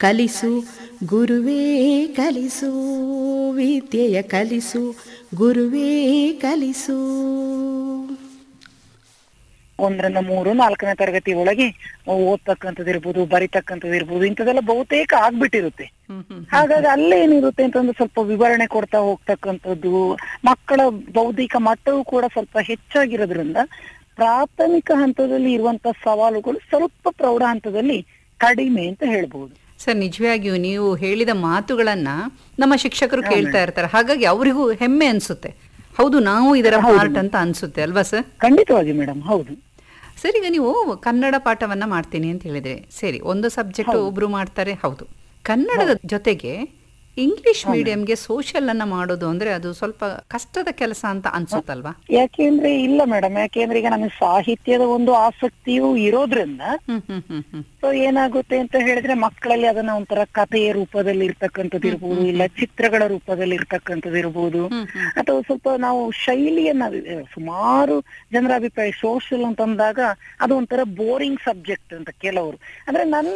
ಕಲಿಸು ಗುರುವೇ ಕಲಿಸು ವಿದ್ಯೆಯ ಕಲಿಸು ಗುರುವೇ ಕಲಿಸು ಒಂದರಿಂದ ಮೂರು ನಾಲ್ಕನೇ ತರಗತಿ ಒಳಗೆ ಓದ್ತಕ್ಕಂಥದ್ದು ಇರ್ಬೋದು ಬರಿತಕ್ಕಂಥದ್ದು ಇರ್ಬೋದು ಇಂಥದ್ದೆಲ್ಲ ಬಹುತೇಕ ಆಗ್ಬಿಟ್ಟಿರುತ್ತೆ ಹಾಗಾಗಿ ಅಲ್ಲೇ ಏನಿರುತ್ತೆ ಅಂತಂದ್ರೆ ಸ್ವಲ್ಪ ವಿವರಣೆ ಕೊಡ್ತಾ ಹೋಗ್ತಕ್ಕಂಥದ್ದು ಮಕ್ಕಳ ಬೌದ್ಧಿಕ ಮಟ್ಟವೂ ಕೂಡ ಸ್ವಲ್ಪ ಹೆಚ್ಚಾಗಿರೋದ್ರಿಂದ ಪ್ರಾಥಮಿಕ ಹಂತದಲ್ಲಿ ಇರುವಂತ ಸವಾಲುಗಳು ಸ್ವಲ್ಪ ಪ್ರೌಢ ಹಂತದಲ್ಲಿ ಕಡಿಮೆ ಅಂತ ಹೇಳ್ಬೋದು ಸರ್ ನಿಜವಾಗಿಯೂ ನೀವು ಹೇಳಿದ ಮಾತುಗಳನ್ನ ನಮ್ಮ ಶಿಕ್ಷಕರು ಕೇಳ್ತಾ ಇರ್ತಾರೆ ಹಾಗಾಗಿ ಅವರಿಗೂ ಹೆಮ್ಮೆ ಅನ್ಸುತ್ತೆ ಹೌದು ನಾವು ಇದರ ಪಾರ್ಟ್ ಅಂತ ಅನ್ಸುತ್ತೆ ಅಲ್ವಾ ಸರ್ ಖಂಡಿತವಾಗಿ ಮೇಡಮ್ ಹೌದು ಸರ್ ಈಗ ನೀವು ಕನ್ನಡ ಪಾಠವನ್ನ ಮಾಡ್ತೀನಿ ಅಂತ ಹೇಳಿದ್ರೆ ಸರಿ ಒಂದು ಸಬ್ಜೆಕ್ಟ್ ಒಬ್ರು ಮಾಡ್ತಾರೆ ಹೌದು ಕನ್ನಡದ ಜೊತೆಗೆ ಇಂಗ್ಲಿಷ್ ಮೀಡಿಯಂಗೆ ಸೋಷಿಯಲ್ ಅನ್ನ ಮಾಡೋದು ಅಂದ್ರೆ ಅದು ಸ್ವಲ್ಪ ಕಷ್ಟದ ಕೆಲಸ ಅಂತ ಅನ್ಸುತ್ತಲ್ವಾ ಯಾಕೆಂದ್ರೆ ಇಲ್ಲ ಮೇಡಮ್ ಯಾಕೆಂದ್ರೆ ಈಗ ನಮಗೆ ಸಾಹಿತ್ಯದ ಒಂದು ಆಸಕ್ತಿಯೂ ಇರೋದ್ರಿಂದ ಹ್ಮ್ ಹ್ಮ್ ಹ್ಮ್ ಹ್ಮ್ ಸೊ ಏನಾಗುತ್ತೆ ಅಂತ ಹೇಳಿದ್ರೆ ಮಕ್ಕಳಲ್ಲಿ ಅದನ್ನ ಒಂಥರ ಕಥೆಯ ರೂಪದಲ್ಲಿ ಇರ್ತಕ್ಕಂಥದ್ದು ಇರ್ಬೋದು ಇಲ್ಲ ಚಿತ್ರಗಳ ರೂಪದಲ್ಲಿ ಇರ್ತಕ್ಕಂಥದ್ದು ಇರ್ಬೋದು ಹ್ಮ್ ಹ್ಮ್ ಅಥವಾ ಸ್ವಲ್ಪ ನಾವು ಶೈಲಿಯನ್ನ ಅಹ್, ಸುಮಾರು ಜನರ ಅಭಿಪ್ರಾಯ ಸೋಷಿಯಲ್ ಅಂತಂದಾಗ ಅದು ಒಂಥರ ಬೋರಿಂಗ್ ಸಬ್ಜೆಕ್ಟ್ ಅಂತ ಕೆಲವರು ಅಂದ್ರೆ ನನ್ನ